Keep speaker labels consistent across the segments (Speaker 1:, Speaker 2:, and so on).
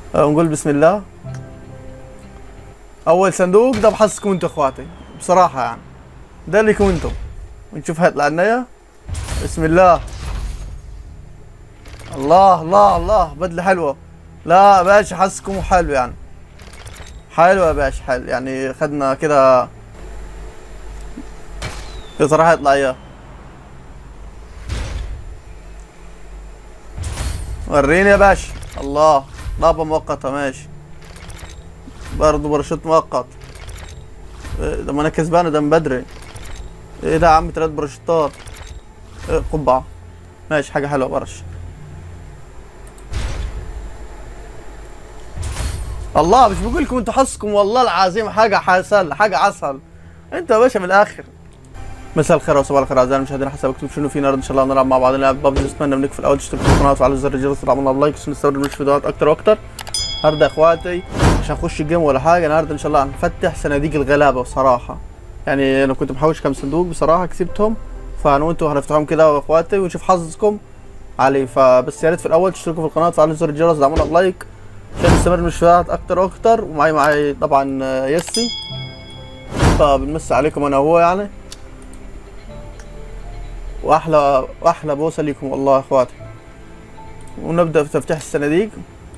Speaker 1: آه، ونقول بسم الله اول صندوق ده بحظكم انتوا اخواتي بصراحه يعني ده ليكم انتوا ونشوف هيطلع لنا إياه. بسم الله الله الله الله بدله حلوه لا يا باشا حظكم حلو يعني حلو يا باشا حلو يعني خدنا كده يا ترى هيطلع اياه وريني يا باشا الله ضربة مؤقتة ماشي برضه باراشوت مؤقت إيه ده ما انا كسبان ده من بدري ايه ده يا عم تلات باراشوتات إيه قبعة ماشي حاجة حلوة برش الله مش بقول لكم انتوا حظكم والله العظيم حاجة عسل حاجة عسل انتوا يا باشا من الاخر مساء الخير وصباح الخير اعزائي المشاهدين حسب اكتب شنو في النهارده ان شاء الله نلعب مع بعضنا لعب ببجي اتمنى منك في الاول تشتركوا في القناه وتفعلوا زر الجرس وتعملوا لنا لايك عشان نستورد منكم فيديوهات اكتر واكتر النهارده يا اخواتي مش هنخش الجيم ولا حاجه النهارده ان شاء الله هنفتح صناديق الغلابه بصراحه يعني انا كنت محوش كام صندوق بصراحه كسبتهم فانا وانتوا هنفتحهم كده يا اخواتي ونشوف حظكم عليه فبس يا ريت في الاول تشتركوا في القناه وتفعلوا زر الجرس وتعملوا لنا لايك عشان نستمر من الفيديوهات اكتر واكتر ومعي معي طبعا آه، يسي فبنمس عليكم انا وهو يعني واحلى واحلى بوسه ليكم والله يا اخواتي ونبدا في تفتيح الصناديق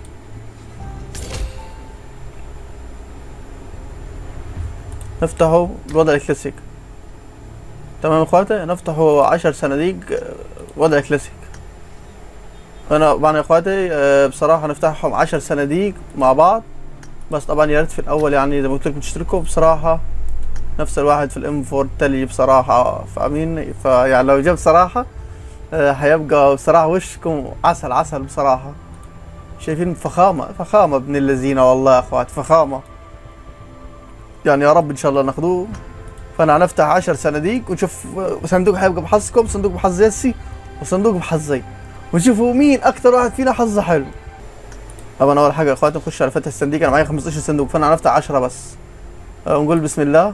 Speaker 1: نفتحه الوضع الكلاسيك تمام يا اخواتي نفتحه عشر صناديق آه، وضع كلاسيك انا طبعا يا اخواتي آه، بصراحه نفتحهم عشر صناديق مع بعض بس طبعا يا ريت في الاول يعني زي ما قلت لكم تشتركوا بصراحه نفس الواحد في الام 4 تلي بصراحه فاهمين فيعني لو جبت صراحه آه، هيبقى بصراحه وشكم عسل عسل بصراحه شايفين فخامه فخامه ابن الذين والله يا اخوات فخامه يعني يا رب ان شاء الله ناخذوه فانا هنفتح عشر صناديق ونشوف آه، صندوق هيبقى بحظكم صندوق بحظ يسي وصندوق بحظي ونشوفوا مين اكتر واحد فينا حظه حلو طبعا اول حاجه يا اخواتي نخش على فتح الصندوق انا معايا 15 صندوق فانا هنفتح 10 بس آه، ونقول بسم الله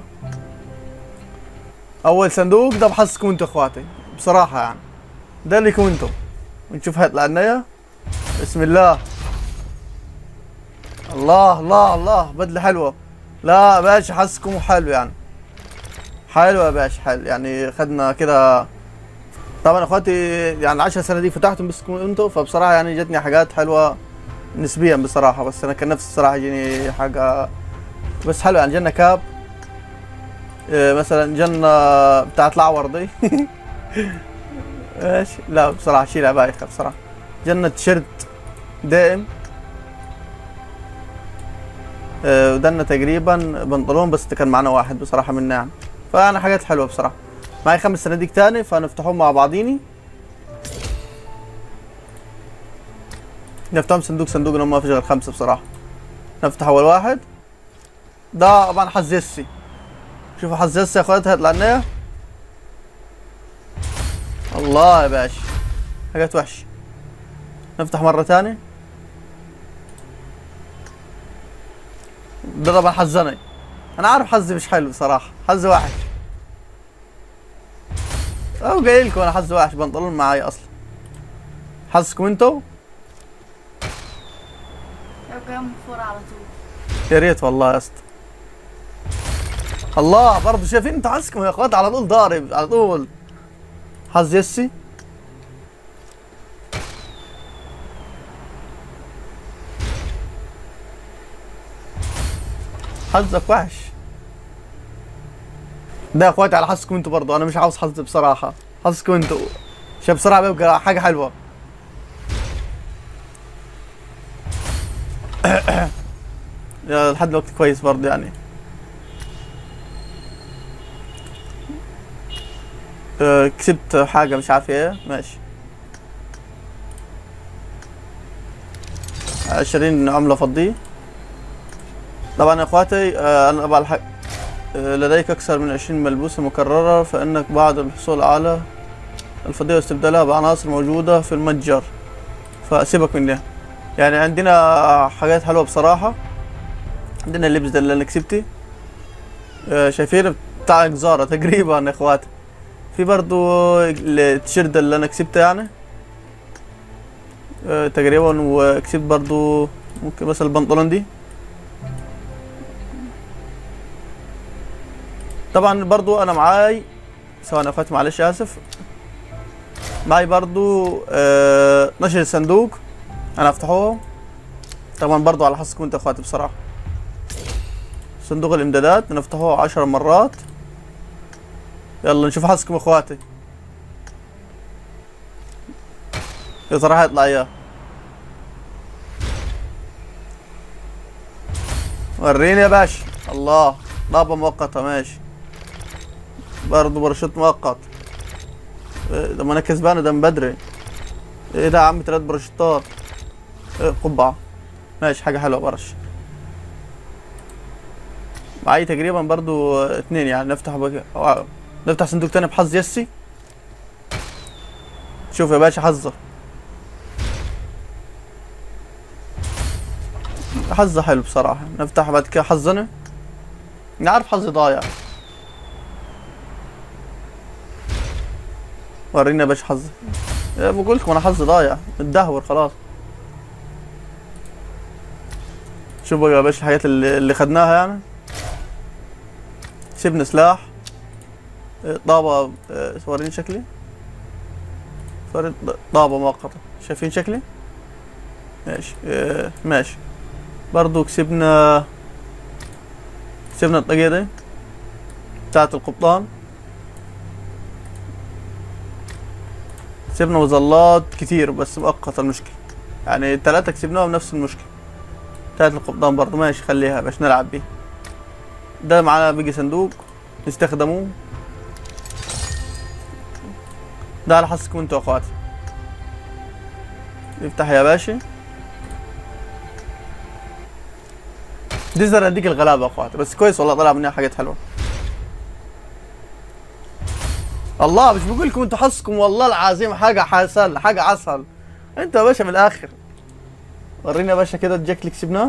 Speaker 1: اول صندوق ده بحظكم انتوا اخواتي بصراحه يعني ده ليكم انتوا ونشوف هيطلع لنا إياه. بسم الله الله الله الله بدله حلوه لا يا باشا حظكم حلو يعني حلو يا باشا حلو يعني خدنا كده طبعا يا اخواتي يعني 10 سنه دي فتحتم بس انتوا فبصراحه يعني جتني حاجات حلوه نسبيا بصراحه بس انا كان نفسي الصراحه يجيني حاجه بس حلو يعني جنة كاب إيه مثلا جنة بتاعت العور دي ايش لا بصراحة شيلها بايخة بصراحة جنة تيشيرت دائم إيه ودنا تقريبا بنطلون بس كان معنا واحد بصراحة من نعم فأنا حاجات حلوة بصراحة معي خمس صناديق تاني فنفتحهم مع بعضيني نفتحهم صندوق صندوق لما ما فيش غير خمسة بصراحة نفتح أول واحد ده طبعا حظ يسي شوفوا حظ يسي يا اخواتي هيطلع لنا إيه. الله يا باشا حاجات وحش نفتح مرة تاني ده طبعا حظني انا عارف حظي مش حلو صراحة حظي وحش او قايل لكم انا حظي وحش بنطلون معاي اصلا حظكم انتوا
Speaker 2: يبقى يوم فور على طول
Speaker 1: يا ريت والله يا اسطى الله برضه شايفين انتوا حظكم يا اخوات على طول ضارب على طول حظ يسي حظك وحش ده يا اخواتي على حظكم انتوا برضه انا مش عاوز حظ بصراحه حظكم انتوا شايف بصراحه بيبقى حاجه حلوه يا لحد دلوقتي كويس برضه يعني أه كسبت حاجة مش عارف ايه ماشي عشرين عملة فضية طبعا يا اخواتي أه انا ابغى الحق أه لديك اكثر من عشرين ملبوسة مكررة فانك بعد الحصول على الفضية واستبدالها بعناصر موجودة في المتجر فسيبك منها يعني عندنا حاجات حلوة بصراحة عندنا اللبس ده اللي انا كسبتي آه، شايفين بتاع جزارة تقريبا يا اخواتي في برضو التيشيرت ده اللي انا كسبته يعني آه، تقريبا وكسبت برضو ممكن بس البنطلون دي طبعا برضو انا معاي ثواني يا اخواتي معلش اسف معاي برضو آه 12 صندوق انا افتحوهم طبعا برضو على حسب انت يا اخواتي بصراحه صندوق الامدادات نفتحوه عشر مرات يلا نشوف حظكم اخواتي يا ترى هيطلع اياه وريني يا باشا الله ضربة مؤقتة ماشي برضه باراشوت مؤقت إيه ده ما انا كسبان ده من بدري ايه ده يا عم تلات باراشوتات إيه قبعة ماشي حاجة حلوة برش معايا تقريبا برضو آه، اتنين يعني نفتح بك... آه، نفتح صندوق تاني بحظ يسي شوف يا باشا حظه حظه حلو بصراحة نفتح بعد كده حظنا نعرف حظي ضايع ورينا يا باشا حظي يا بقول لكم انا حظي ضايع متدهور خلاص شوف بقى يا باشا الحاجات اللي, اللي خدناها يعني سيبنا سلاح آه، طابة آه، وريني شكلي وريني طابة مؤقتة شايفين شكلي ماشي آه، ماشي برضو كسبنا كسبنا الطاقية دي بتاعت القبطان كسبنا مظلات كتير بس مؤقتة المشكلة يعني التلاتة كسبناهم نفس المشكلة بتاعت القبطان برضو ماشي خليها باش نلعب بيه ده معانا بيجي صندوق نستخدموه ده على حسكم انتوا يا اخواتي افتح يا باشا دي زراديق الغلابة يا اخواتي بس كويس والله طلع منها حاجات حلوة الله مش بقول لكم انتوا حظكم والله العظيم حاجة حسن حاجة عسل انت يا باشا من الاخر ورينا يا باشا كده الجاك اللي كسبناه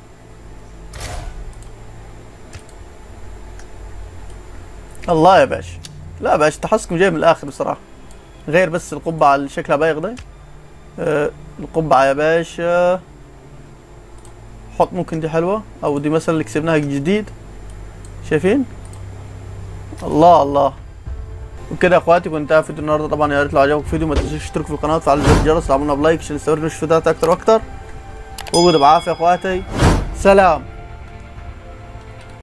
Speaker 1: الله يا باشا لا يا باشا تحسكم جاي من الاخر بصراحة غير بس القبعة اللي شكلها بايغ ده آه القبعة يا باشا حط ممكن دي حلوة او دي مثلا اللي كسبناها جديد شايفين الله الله وكده يا اخواتي كنت قاعد فيديو النهارده طبعا يا ريت لو عجبكم الفيديو ما تنسوش تشتركوا في القناه وتفعلوا زر الجرس وعملنا بلايك عشان نستمر في فيديوهات اكتر واكتر وجود بعافيه يا اخواتي سلام